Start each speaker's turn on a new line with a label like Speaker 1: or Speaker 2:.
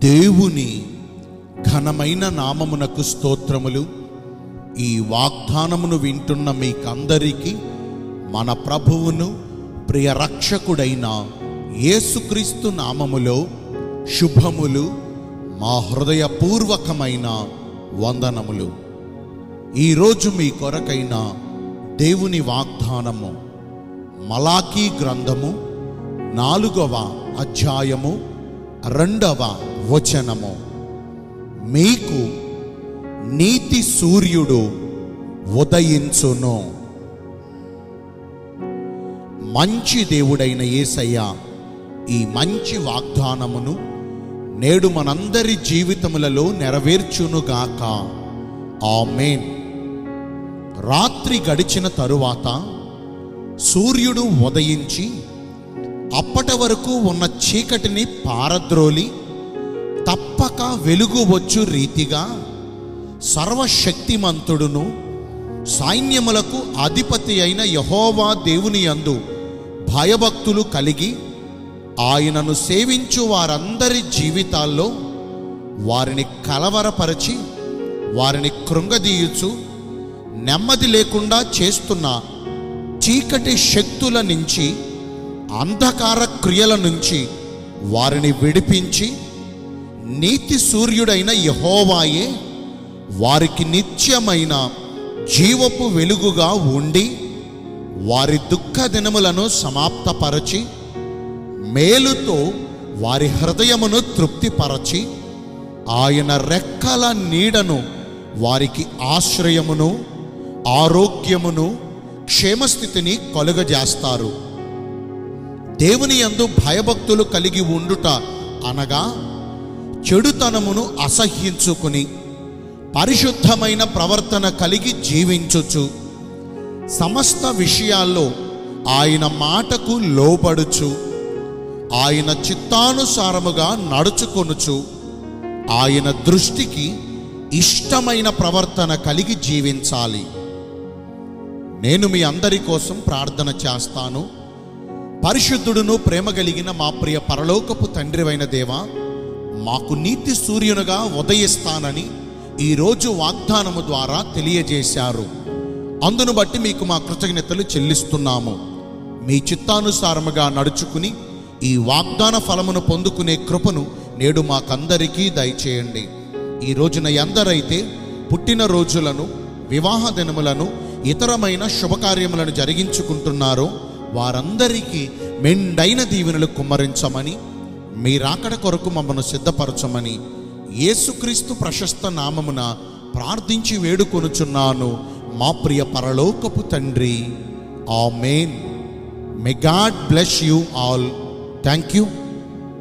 Speaker 1: దేవుని ఘనమైన నామమునకు స్తోత్రములు ఈ వాగ్దానమును వింటున్న మీకందరికీ మన ప్రభువును ప్రియ రక్షకుడైన యేసుక్రీస్తు నామములో శుభములు మా హృదయపూర్వకమైన వందనములు ఈరోజు మీ కొరకైన దేవుని వాగ్దానము మలాకీ గ్రంథము నాలుగవ అధ్యాయము రెండవ వచనము మీకు నీతి సూర్యుడు ఉదయించును మంచి దేవుడైన యేసయ్య ఈ మంచి వాగ్దానమును నేడు మనందరి జీవితములలో నెరవేర్చునుగాక ఆమేన్ రాత్రి గడిచిన తరువాత సూర్యుడు ఉదయించి అప్పటి వరకు ఉన్న చీకటిని పారద్రోలి తప్పక వెలుగు వచ్చు రీతిగా సర్వశక్తిమంతుడును సైన్యములకు అధిపతి అయిన యహోవా దేవుని యందు భయభక్తులు కలిగి ఆయనను సేవించు వారందరి జీవితాల్లో వారిని కలవరపరచి వారిని కృంగదీయుచు నెమ్మది లేకుండా చేస్తున్న చీకటి శక్తుల నుంచి అంధకార క్రియల నుంచి వారిని విడిపించి నీతి సూర్యుడైన యహోవాయే వారికి నిత్యమైన జీవపు వెలుగుగా ఉండి వారి దుఃఖ దినములను సమాప్తపరచి మేలుతో వారి హృదయమును తృప్తిపరచి ఆయన రెక్కల నీడను వారికి ఆశ్రయమును ఆరోగ్యమును క్షేమస్థితిని కలుగజేస్తారు దేవుని యందు భయభక్తులు కలిగి ఉండుట అనగా చెడుతనమును అసహ్యించుకుని పరిశుద్ధమైన ప్రవర్తన కలిగి జీవించుచు సమస్త విషయాల్లో ఆయన మాటకు లోబడుచు ఆయన చిత్తానుసారముగా నడుచుకొనుచు ఆయన దృష్టికి ఇష్టమైన ప్రవర్తన కలిగి జీవించాలి నేను మీ అందరి కోసం ప్రార్థన చేస్తాను పరిశుద్ధుడును ప్రేమ కలిగిన మా ప్రియ పరలోకపు తండ్రివైన దేవా మాకు నీతి సూర్యునిగా ఉదయిస్తానని ఈరోజు వాగ్దానము ద్వారా తెలియజేశారు అందును బట్టి మీకు మా కృతజ్ఞతలు చెల్లిస్తున్నాము మీ చిత్తానుసారముగా నడుచుకుని ఈ వాగ్దాన ఫలమును పొందుకునే కృపను నేడు మాకందరికీ దయచేయండి ఈ రోజున ఎందరైతే పుట్టిన రోజులను వివాహ దినములను ఇతరమైన శుభకార్యములను జరిగించుకుంటున్నారో వారందరికీ మెండైన దీవెనలు కుమ్మరించమని మీ రాకడ కొరకు మమ్మను సిద్ధపరచమని యేసుక్రీస్తు ప్రశస్త నామమున ప్రార్థించి వేడుకొనుచున్నాను మా ప్రియ పరలోకపు తండ్రి amen may God bless you all thank you